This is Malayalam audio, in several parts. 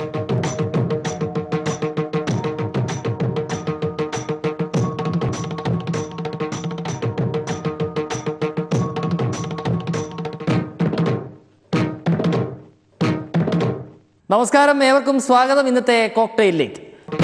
നമസ്കാരം ഏവർക്കും സ്വാഗതം ഇന്നത്തെ കോക്ടെയിലേക്ക്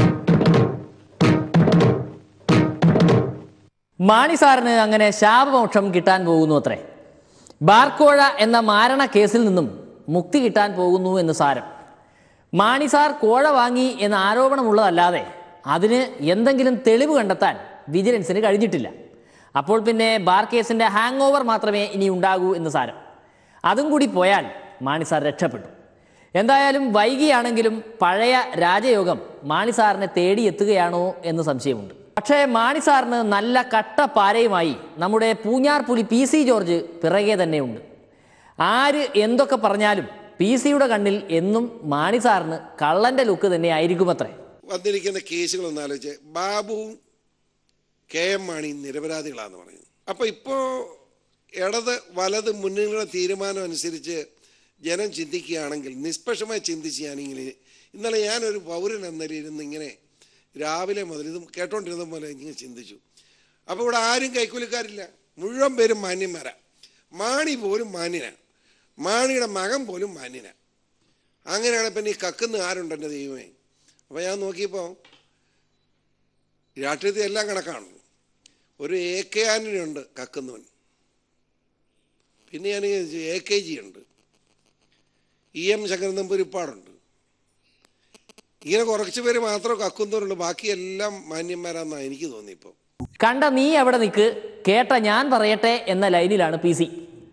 മാണി സാറിന് അങ്ങനെ ശാപമോക്ഷം കിട്ടാൻ പോകുന്നു അത്രേ ബാർക്കോഴ എന്ന മാരണ കേസിൽ നിന്നും മുക്തി കിട്ടാൻ പോകുന്നു എന്ന് സാരം മാണി സാർ കോഴ വാങ്ങി എന്ന ആരോപണമുള്ളതല്ലാതെ അതിന് എന്തെങ്കിലും തെളിവ് കണ്ടെത്താൻ വിജിലൻസിന് കഴിഞ്ഞിട്ടില്ല അപ്പോൾ പിന്നെ ബാർ കേസിന്റെ ഹാങ് ഓവർ മാത്രമേ ഇനി ഉണ്ടാകൂ എന്ന് സാരം അതും കൂടി പോയാൽ മാണി സാർ രക്ഷപ്പെട്ടു എന്തായാലും വൈകിയാണെങ്കിലും പഴയ രാജയോഗം മാണി സാറിനെ തേടിയെത്തുകയാണോ എന്ന് സംശയമുണ്ട് പക്ഷേ മാണി സാറിന് നല്ല കട്ട പാരയുമായി നമ്മുടെ പൂഞ്ഞാർ പുലി പി സി ജോർജ് പിറകെ തന്നെയുണ്ട് ആര് എന്തൊക്കെ പറഞ്ഞാലും പി സിയുടെ കണ്ണിൽ എന്നും മാണി സാറിന് കള്ളന്റെ ലുക്ക് തന്നെ ആയിരിക്കുമത്രേ വന്നിരിക്കുന്ന കേസുകൾ ഒന്ന് ആലോചിച്ച് ബാബുവും കെ എം മാണി നിരപരാധികളാന്ന് പറയുന്നു അപ്പൊ ഇപ്പോ ഇടത് വലത് മുന്നണികളുടെ തീരുമാനം അനുസരിച്ച് ജനം ചിന്തിക്കുകയാണെങ്കിൽ നിഷ്പക്ഷമായി ചിന്തിക്കുകയാണെങ്കിൽ ഇന്നലെ ഞാനൊരു പൗരൻ എന്ന നിലയിൽ ഇരുന്ന് ഇങ്ങനെ രാവിലെ മുതൽ ഇതും കേട്ടോണ്ടിരുന്ന പോലെ ഇങ്ങനെ ചിന്തിച്ചു അപ്പോൾ ഇവിടെ ആരും കൈക്കൂലിക്കാരില്ല മുഴുവൻ പേരും മാന്യന്മാരാ മാണി പോലും മാന്യനാണ് മാണിയുടെ മകൻ പോലും മാന്യനാണ് അങ്ങനെയാണ് പിന്നെ ഈ കക്കുന്ന ആരുണ്ട് എൻ്റെ ദൈവമേ അപ്പോൾ ഞാൻ നോക്കിയപ്പോൾ രാഷ്ട്രീയത്തിൽ എല്ലാം കണക്കാണ് ഒരു എ കെ ആന്റണി ഉണ്ട് കക്കുന്നവൻ പിന്നെ ഞാൻ എ കെ ജി ഉണ്ട് ഇ എം ശങ്കരൻ നമ്പൂരിപ്പാടുണ്ട് ഇങ്ങനെ കുറച്ച് പേര് മാത്രമേ കക്കുന്നവരുള്ളൂ ബാക്കിയെല്ലാം മാന്യന്മാരാന്നാണ് എനിക്ക് തോന്നി ഇപ്പോൾ കണ്ട നീ അവിടെ നിൽക്ക് കേട്ട ഞാൻ പറയട്ടെ എന്ന ലൈനിലാണ് പി സി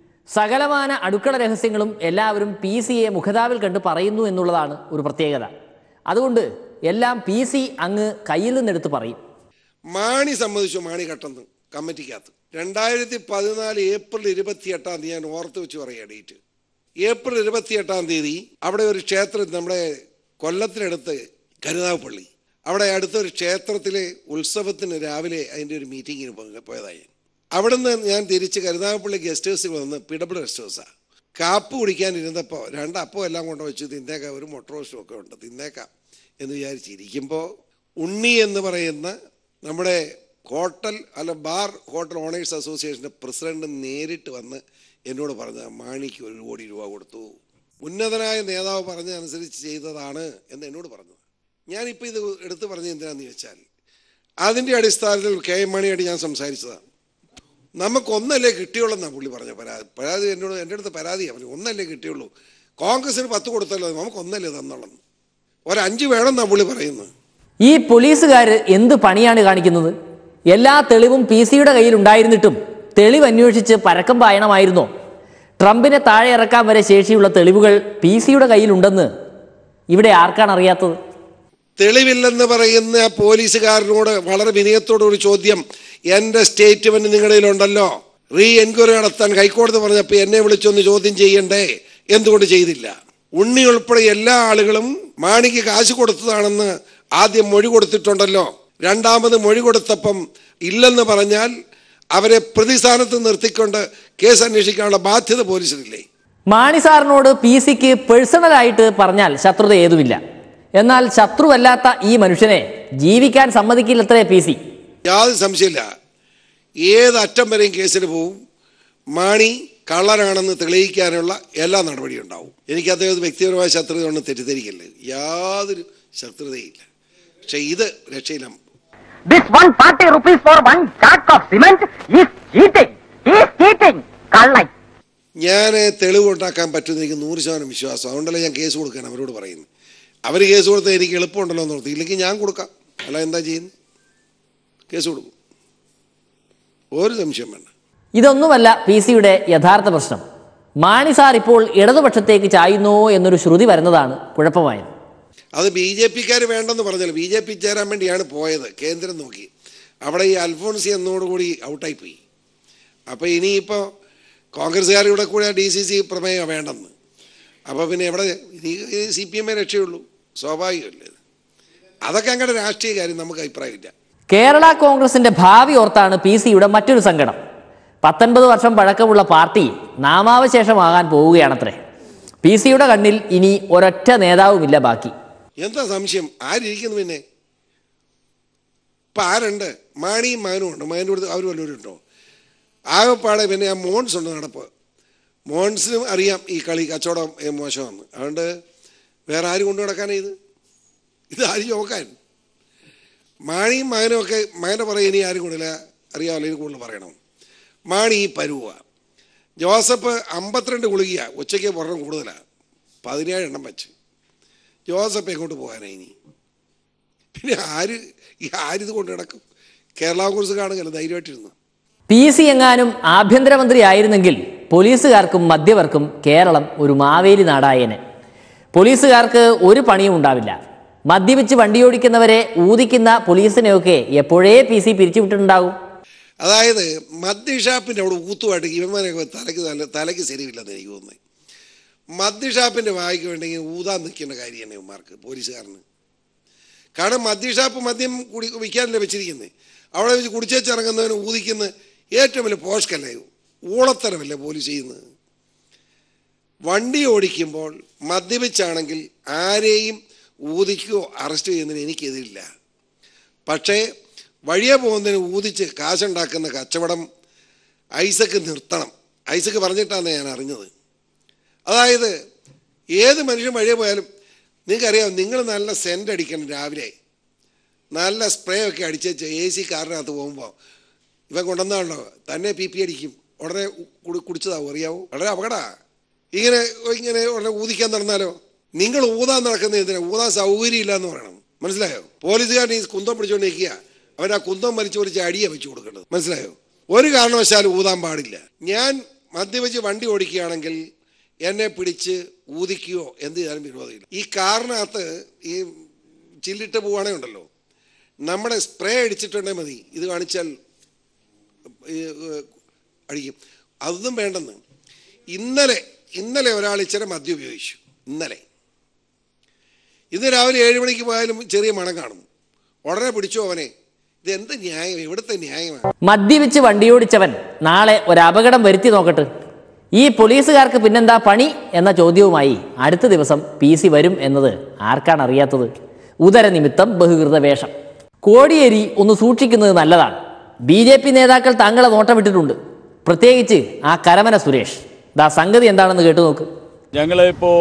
സകലമാന അടുക്കള രഹസ്യങ്ങളും എല്ലാവരും പി സിയെ മുഖതാവിൽ കണ്ട് പറയുന്നു എന്നുള്ളതാണ് ഒരു പ്രത്യേകത അതുകൊണ്ട് എല്ലാം പി സി അങ്ങ് കയ്യിൽ നിന്നെടുത്ത് പറയും മാണി സംബന്ധിച്ചു മാണി കട്ടെന്ന് കമ്മിറ്റിക്കകത്ത് രണ്ടായിരത്തി പതിനാല് ഏപ്രിൽ ഇരുപത്തി എട്ടാം തീയതി ഞാൻ ഓർത്ത് വെച്ച് പറയാം ഡേറ്റ് ഏപ്രിൽ ഇരുപത്തി എട്ടാം തീയതി അവിടെ ഒരു ക്ഷേത്രം നമ്മുടെ കൊല്ലത്തിനടുത്ത് കരുനാഗപ്പള്ളി അവിടെ അടുത്തൊരു ക്ഷേത്രത്തിലെ ഉത്സവത്തിന് രാവിലെ അതിൻ്റെ ഒരു മീറ്റിങ്ങിന് പോ- പോയതായി ഞാൻ അവിടുന്ന് ഞാൻ തിരിച്ച് കരുനാഗപ്പള്ളി ഗസ്റ്റ് ഹൗസിൽ വന്ന് പിടപ്പിള ഗസ്റ്റ് ഹൗസാണ് കാപ്പ് കുടിക്കാനിരുന്നപ്പോൾ രണ്ട് അപ്പം എല്ലാം കൊണ്ട് വെച്ച് തിന്നേക്കാം ഒരു മുട്ട റോസ്റ്റും ഒക്കെ ഉണ്ട് തിന്നേക്കാം എന്ന് വിചാരിച്ചിരിക്കുമ്പോൾ ഉണ്ണി എന്ന് പറയുന്ന നമ്മുടെ ഹോട്ടൽ അല്ല ബാർ ഹോട്ടൽ ഓണേഴ്സ് അസോസിയേഷൻ്റെ പ്രസിഡന്റ് നേരിട്ട് വന്ന് എന്നോട് പറഞ്ഞ മാണിക്ക് ഒരു കോടി രൂപ കൊടുത്തു ഉന്നതനായ നേതാവ് പറഞ്ഞതനുസരിച്ച് ചെയ്തതാണ് എന്ന് എന്നോട് പറഞ്ഞത് ഞാനിപ്പോൾ ഇത് എടുത്തു പറഞ്ഞത് എന്തിനാന്ന് ചോദിച്ചാൽ അതിൻ്റെ അടിസ്ഥാനത്തിൽ കെ എം മണിയായിട്ട് ഞാൻ സംസാരിച്ചതാണ് നമുക്കൊന്നല്ലേ കിട്ടിയുള്ളൂ എന്നാണ് പുള്ളി പറഞ്ഞ പരാതി പരാതി എന്നോട് എൻ്റെ അടുത്ത് പരാതിയാണ് പറഞ്ഞു ഒന്നല്ലേ കിട്ടിയുള്ളൂ കോൺഗ്രസിന് പത്ത് കൊടുത്തല്ലോ നമുക്ക് ഒന്നല്ലേ തന്നുള്ളത് ഒരഞ്ച് വേണമെന്നാണ് പുള്ളി പറയുന്നത് ഈ പോലീസുകാർ എന്ത് പണിയാണ് കാണിക്കുന്നത് എല്ലാ തെളിവും പി സിയുടെ കയ്യിൽ ഉണ്ടായിരുന്നിട്ടും തെളിവ് അന്വേഷിച്ച് പരക്കം പായണമായിരുന്നോ ട്രംപിനെ താഴെ ഇറക്കാൻ വരെ ശേഷിയുള്ള തെളിവുകൾ പി സിയുടെ കയ്യിലുണ്ടെന്ന് ഇവിടെ ആർക്കാണ് അറിയാത്തത് തെളിവില്ലെന്ന് പറയുന്ന ആ പോലീസുകാരനോട് വളരെ വിനയത്തോടെ ഒരു ചോദ്യം എൻ്റെ സ്റ്റേറ്റ്മെന്റ് നിങ്ങളുടെ കയ്യിലുണ്ടല്ലോ റീ എൻക്വയറി നടത്താൻ ഹൈക്കോടതി പറഞ്ഞപ്പോൾ എന്നെ വിളിച്ചൊന്ന് ചോദ്യം ചെയ്യണ്ടേ എന്തുകൊണ്ട് ചെയ്തില്ല ഉണ്ണി ഉൾപ്പെടെ എല്ലാ ആളുകളും മാണിക്ക് കാശ് കൊടുത്തതാണെന്ന് ആദ്യം മൊഴി കൊടുത്തിട്ടുണ്ടല്ലോ രണ്ടാമത് മൊഴി കൊടുത്തപ്പം ഇല്ലെന്ന് പറഞ്ഞാൽ അവരെ പ്രതിസ്ഥാനത്ത് നിർത്തിക്കൊണ്ട് കേസ് അന്വേഷിക്കാനുള്ള ബാധ്യത പോലീസിനില്ലേ മാണി സാറിനോട് പി സിക്ക് പേഴ്സണലായിട്ട് പറഞ്ഞാൽ ശത്രുത ഏതുമില്ല എന്നാൽ ശത്രുവല്ലാത്ത ഈ മനുഷ്യനെ ജീവിക്കാൻ സമ്മതിക്കില്ലത്രേ പി സി യാതൊരു സംശയമില്ല ഏത് അറ്റം വരെയും കേസിന് പോവും മാണി കള്ളനാണെന്ന് തെളിയിക്കാനുള്ള എല്ലാ നടപടിയും ഉണ്ടാവും എനിക്ക് അദ്ദേഹം വ്യക്തിപരമായ ശത്രുത കൊണ്ട് തെറ്റിദ്ധരിക്കല്ലേ യാതൊരു ശത്രുതയില്ല പക്ഷെ ഇത് രക്ഷയില്ല This 140 rupees for one sack of cement is cheating. He is cheating. Kallai. ഞാൻ തെളിവ് ഉണ്ടാക്കാൻ പറ്റുമെന്ന് എനിക്ക് നൂറ് ശതമാനം വിശ്വാസം അതുകൊണ്ടല്ലേ ഞാൻ കേസ് കൊടുക്കാൻ അവരോട് പറയുന്നത് അവർ കേസ് കൊടുത്താൽ എനിക്ക് എളുപ്പമുണ്ടല്ലോ എന്ന് ഓർത്ത് ഇല്ലെങ്കിൽ ഞാൻ കൊടുക്കാം അല്ല എന്താ ചെയ്യുന്നത് കേസ് കൊടുക്കും ഒരു സംശയം വേണ്ട ഇതൊന്നുമല്ല പി സിയുടെ യഥാർത്ഥ പ്രശ്നം മാണി സാർ ഇപ്പോൾ ഇടതുപക്ഷത്തേക്ക് ചായുന്നോ എന്നൊരു ശ്രുതി വരുന്നതാണ് കുഴപ്പമായത് അത് ബി ജെ പിക്കാർ വേണ്ടെന്ന് പറഞ്ഞല്ലോ ബി ജെ പി ചേരാൻ വേണ്ടിയാണ് പോയത് കേന്ദ്രം നോക്കി അവിടെ ഈ അൽഫോൺസി എന്നോടുകൂടി ഔട്ടായി പോയി അപ്പോൾ ഇനിയിപ്പോൾ കോൺഗ്രസ്സുകാർ ഇവിടെ കൂടെ ഡി സി സി പ്രമേയം വേണ്ടെന്ന് അപ്പോൾ പിന്നെ എവിടെ ഇനി സി പി എമ്മേ രക്ഷയുള്ളൂ സ്വാഭാവികമല്ലേ ഇത്? അതൊക്കെ അങ്ങയുടെ രാഷ്ട്രീയ കാര്യം നമുക്ക് അഭിപ്രായമില്ല കേരള കോൺഗ്രസിന്റെ ഭാവി ഓർത്താണ് പി സിയുടെ മറ്റൊരു സങ്കടം പത്തൊൻപത് വർഷം പഴക്കമുള്ള പാർട്ടി നാമാവശേഷമാകാൻ പോവുകയാണത്രേ പി സിയുടെ കണ്ണിൽ ഇനി ഒരൊറ്റ നേതാവുമില്ല ബാക്കി എന്താ സംശയം ആരിയ്ക്കുന്നു പിന്നെ ഇപ്പം ആരുണ്ട് മാണിയും മകനും ഉണ്ട് മകൻ്റെ അടുത്ത് അവർ വല്ലവരും ഉണ്ടോ ആകെപ്പാടെ പിന്നെ ആ മോൺസ് ഉണ്ട് നടപ്പ് മോൺസിനും അറിയാം ഈ കളി കച്ചവടം ഏ, മോശമെന്ന് അതുകൊണ്ട് വേറെ ആര് കൊണ്ടു നടക്കാനാ ഇത് ഇത് ആര് നോക്കാൻ മാണിയും മകനും ഒക്കെ മകൻ്റെ പറയും ഇനി ആരും കൊണ്ടില്ല അറിയാമല്ലോ ഇനി കൂടുതൽ പറയണം മാണി ഈ പരുവ ജോസഫ് അമ്പത്തിരണ്ട് ഗുളികയ ഉച്ചയ്ക്ക് പുറം കൂടുതലാണ് പതിനേഴ് എണ്ണം വെച്ച് ജോസഫ് എങ്ങോട്ട് പോകാനാ ഇനി പിന്നെ ആര് ഈ ആരിത് കൊണ്ട് നടക്കും കേരള കോൺഗ്രസ് കാണുകയല്ല ധൈര്യമായിട്ടിരുന്നു പി സി എങ്ങാനും ആഭ്യന്തരമന്ത്രി ആയിരുന്നെങ്കിൽ പോലീസുകാർക്കും മദ്യവർക്കും കേരളം ഒരു മാവേലി നാടായേനെ പോലീസുകാർക്ക് ഒരു പണിയും ഉണ്ടാവില്ല മദ്യപിച്ച് വണ്ടിയോടിക്കുന്നവരെ ഊതിക്കുന്ന പോലീസിനെയൊക്കെ എപ്പോഴേ പി സി പിരിച്ചുവിട്ടിട്ടുണ്ടാകും അതായത് മദ്യഷാപ്പിൻ്റെ അവിടെ ഊത്തുമായിട്ട് ഇവന്മാരൊക്കെ തലയ്ക്ക് നല്ല തലയ്ക്ക് ശരിയില്ലെന്ന് എനിക്ക് തോന്നുന്നത് മദ്യഷാപ്പിൻ്റെ വായിക്ക് വേണ്ടെങ്കിൽ ഊതാൻ നിൽക്കേണ്ട കാര്യമാണ് ഇവന്മാർക്ക് പോലീസുകാരന് കാരണം മദ്യഷാപ്പ് മദ്യം കുടി വിൽക്കാനല്ലേ വെച്ചിരിക്കുന്നത് അവിടെ വെച്ച് കുടിച്ചേച്ചിറങ്ങുന്നവന് ഊതിക്കുന്ന ഏറ്റവും വലിയ പോഷ്കല്ലേ ഊളത്തരമല്ലേ പോലീസ് ചെയ്യുന്നത് വണ്ടി ഓടിക്കുമ്പോൾ മദ്യപിച്ചാണെങ്കിൽ ആരെയും ഊതിക്കുകയോ അറസ്റ്റ് ചെയ്യുന്നതിന് എനിക്കെതിരില്ല പക്ഷേ വഴിയെ പോകുന്നതിന് ഊതിച്ച് കാശുണ്ടാക്കുന്ന കച്ചവടം ഐസക്ക് നിർത്തണം ഐസക്ക് പറഞ്ഞിട്ടാണ് ഞാൻ അറിഞ്ഞത് അതായത് ഏത് മനുഷ്യൻ വഴിയെ പോയാലും നിങ്ങൾക്കറിയാം നിങ്ങൾ നല്ല സെൻ്റ് അടിക്കണം രാവിലെ നല്ല സ്പ്രേ ഒക്കെ അടിച്ച് എ സി കാറിനകത്ത് പോകുമ്പോൾ ഇവൻ കൊണ്ടുവന്നാണല്ലോ തന്നെ പി പി അടിക്കും ഉടനെ കുടി കുടിച്ചതാവും അറിയാവോ വളരെ അപകട ഇങ്ങനെ ഇങ്ങനെ ഉടനെ ഊതിക്കാൻ നടന്നാലോ നിങ്ങൾ ഊതാൻ നടക്കുന്ന എന്തിനാ ഊതാൻ സൗകര്യം ഇല്ല എന്ന് പറയണം മനസ്സിലായോ പോലീസുകാരൻ ഈ കുന്തം പിടിച്ചുകൊണ്ട് നിൽക്കുക അവൻ ആ കുന്തം വലിച്ചു വലിച്ച് അടിയെ വെച്ച് കൊടുക്കേണ്ടത് മനസ്സിലായോ ഒരു കാരണവശാലും ഊതാൻ പാടില്ല ഞാൻ മദ്യപിച്ച് വണ്ടി ഓടിക്കുകയാണെങ്കിൽ എന്നെ പിടിച്ച് ഊതിക്കുകയോ എന്ത് ചെയ്താലും വിരോധമില്ല ഈ കാറിനകത്ത് ഈ ചില്ലിട്ട് പോവുകയാണെങ്കിൽ ഉണ്ടല്ലോ നമ്മുടെ സ്പ്രേ അടിച്ചിട്ടുണ്ടെങ്കിൽ മതി ഇത് കാണിച്ചാൽ ഈ, ഏഹ്, അടിക്കും അതൊന്നും വേണ്ടെന്ന് ഇന്നലെ ഇന്നലെ ഒരാൾ ഇച്ചിരി മദ്യം ഉപയോഗിച്ചു ഇന്നലെ ഇന്ന് രാവിലെ ഏഴ് മണിക്ക് പോയാലും ചെറിയ മണം കാണും ഉടനെ പിടിച്ചു അവനെ ഇത് എന്ത് ന്യായം എവിടുത്തെ ന്യായമാണ് മദ്യപിച്ച് വണ്ടിയോടിച്ചവൻ നാളെ ഒരു അപകടം വരുത്തി നോക്കട്ടെ ഈ പോലീസുകാർക്ക് പിന്നെന്താ പണി എന്ന ചോദ്യവുമായി അടുത്ത ദിവസം പി സി വരും എന്നത് ആർക്കാണ് അറിയാത്തത് ഉദരനിമിത്തം ബഹുകൃത വേഷം കോടിയേരി ഒന്ന് സൂക്ഷിക്കുന്നത് നല്ലതാണ് ബി ജെ പി നേതാക്കൾ താങ്കളെ നോട്ടമിട്ടിട്ടുണ്ട് പ്രത്യേകിച്ച് ആ കരമന സുരേഷ് ദാ സംഗതി എന്താണെന്ന് കേട്ടു നോക്ക് ഞങ്ങളിപ്പോൾ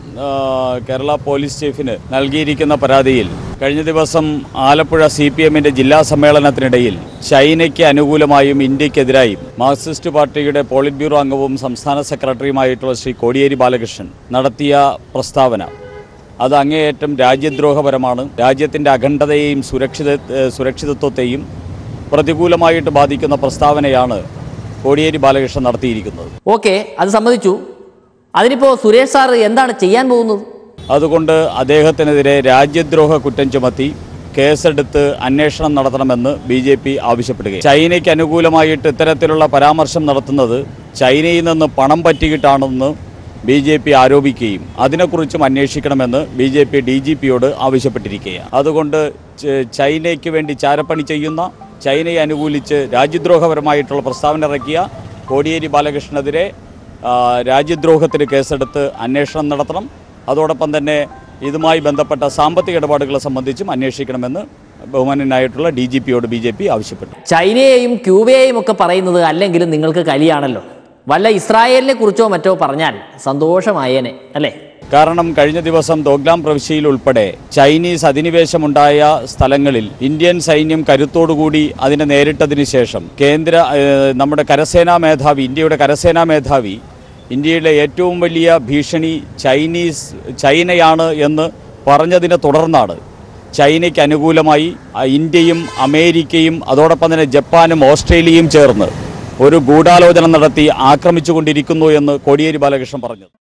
കേരള പോലീസ് ചീഫിന് നൽകിയിരിക്കുന്ന പരാതിയിൽ കഴിഞ്ഞ ദിവസം ആലപ്പുഴ സി പി എമ്മിൻ്റെ ജില്ലാ സമ്മേളനത്തിനിടയിൽ ചൈനയ്ക്ക് അനുകൂലമായും ഇന്ത്യക്കെതിരായും മാർക്സിസ്റ്റ് പാർട്ടിയുടെ പോളിറ്റ് ബ്യൂറോ അംഗവും സംസ്ഥാന സെക്രട്ടറിയുമായിട്ടുള്ള ശ്രീ കോടിയേരി ബാലകൃഷ്ണൻ നടത്തിയ പ്രസ്താവന അത് അങ്ങേയറ്റം രാജ്യദ്രോഹപരമാണ് രാജ്യത്തിൻ്റെ അഖണ്ഡതയെയും സുരക്ഷിത ഏഹ് സുരക്ഷിതത്വത്തെയും പ്രതികൂലമായിട്ട് ബാധിക്കുന്ന പ്രസ്താവനയാണ് കോടിയേരി ബാലകൃഷ്ണൻ നടത്തിയിരിക്കുന്നത് ഓക്കെ അത് സമ്മതിച്ചു അതിനിപ്പോൾ സുരേഷ് സാർ എന്താണ് ചെയ്യാൻ പോകുന്നത് അതുകൊണ്ട് അദ്ദേഹത്തിനെതിരെ രാജ്യദ്രോഹ കുറ്റം ചുമത്തി കേസെടുത്ത് അന്വേഷണം നടത്തണമെന്ന് ബി ജെ പി ആവശ്യപ്പെടുകയും ചൈനയ്ക്ക് അനുകൂലമായിട്ട് ഇത്തരത്തിലുള്ള പരാമർശം നടത്തുന്നത് ചൈനയിൽ നിന്ന് പണം പറ്റിയിട്ടാണെന്ന് ബി ജെ പി ആരോപിക്കുകയും അതിനെക്കുറിച്ചും അന്വേഷിക്കണമെന്ന് B J P D G പിയോട് ആവശ്യപ്പെട്ടിരിക്കുകയാണ് അതുകൊണ്ട് ച- ചൈനയ്ക്ക് വേണ്ടി ചാരപ്പണി ചെയ്യുന്ന ചൈനയെ അനുകൂലിച്ച് രാജ്യദ്രോഹപരമായിട്ടുള്ള പ്രസ്താവന ഇറക്കിയ കോടിയേരി ബാലകൃഷ്ണനെതിരെ ആ, രാജ്യദ്രോഹത്തിന് കേസെടുത്ത് അന്വേഷണം നടത്തണം അതോടൊപ്പം തന്നെ ഇതുമായി ബന്ധപ്പെട്ട സാമ്പത്തിക ഇടപാടുകളെ സംബന്ധിച്ചും അന്വേഷിക്കണമെന്ന് ബഹുമാനനായിട്ടുള്ള ഡി ജി പിയോട് ബി ജെ പി ആവശ്യപ്പെട്ടു ചൈനയെയും ക്യൂബയെയും ഒക്കെ പറയുന്നത് അല്ലെങ്കിലും നിങ്ങൾക്ക് കലിയാണല്ലോ വല്ല ഇസ്രായേലിനെ കുറിച്ചോ മറ്റോ പറഞ്ഞാൽ സന്തോഷമായേനെ അല്ലേ കാരണം കഴിഞ്ഞ ദിവസം ദോഗ്ലാം പ്രവിശ്യയിൽ ഉൾപ്പെടെ ചൈനീസ് അധിനിവേശമുണ്ടായ സ്ഥലങ്ങളിൽ ഇന്ത്യൻ സൈന്യം കരുത്തോടുകൂടി അതിനെ നേരിട്ടതിന് ശേഷം കേന്ദ്ര ഏഹ്, നമ്മുടെ കരസേനാ മേധാവി ഇന്ത്യയുടെ കരസേനാ മേധാവി ഇന്ത്യയിലെ ഏറ്റവും വലിയ ഭീഷണി ചൈനീസ് ചൈനയാണ് എന്ന് പറഞ്ഞതിനെ തുടർന്നാണ് ചൈനയ്ക്ക് അനുകൂലമായി ആ, ഇന്ത്യയും അമേരിക്കയും അതോടൊപ്പം തന്നെ ജപ്പാനും ഓസ്ട്രേലിയയും ചേർന്ന് ഒരു ഗൂഢാലോചന നടത്തി ആക്രമിച്ചുകൊണ്ടിരിക്കുന്നു എന്ന് കോടിയേരി ബാലകൃഷ്ണൻ പറഞ്ഞു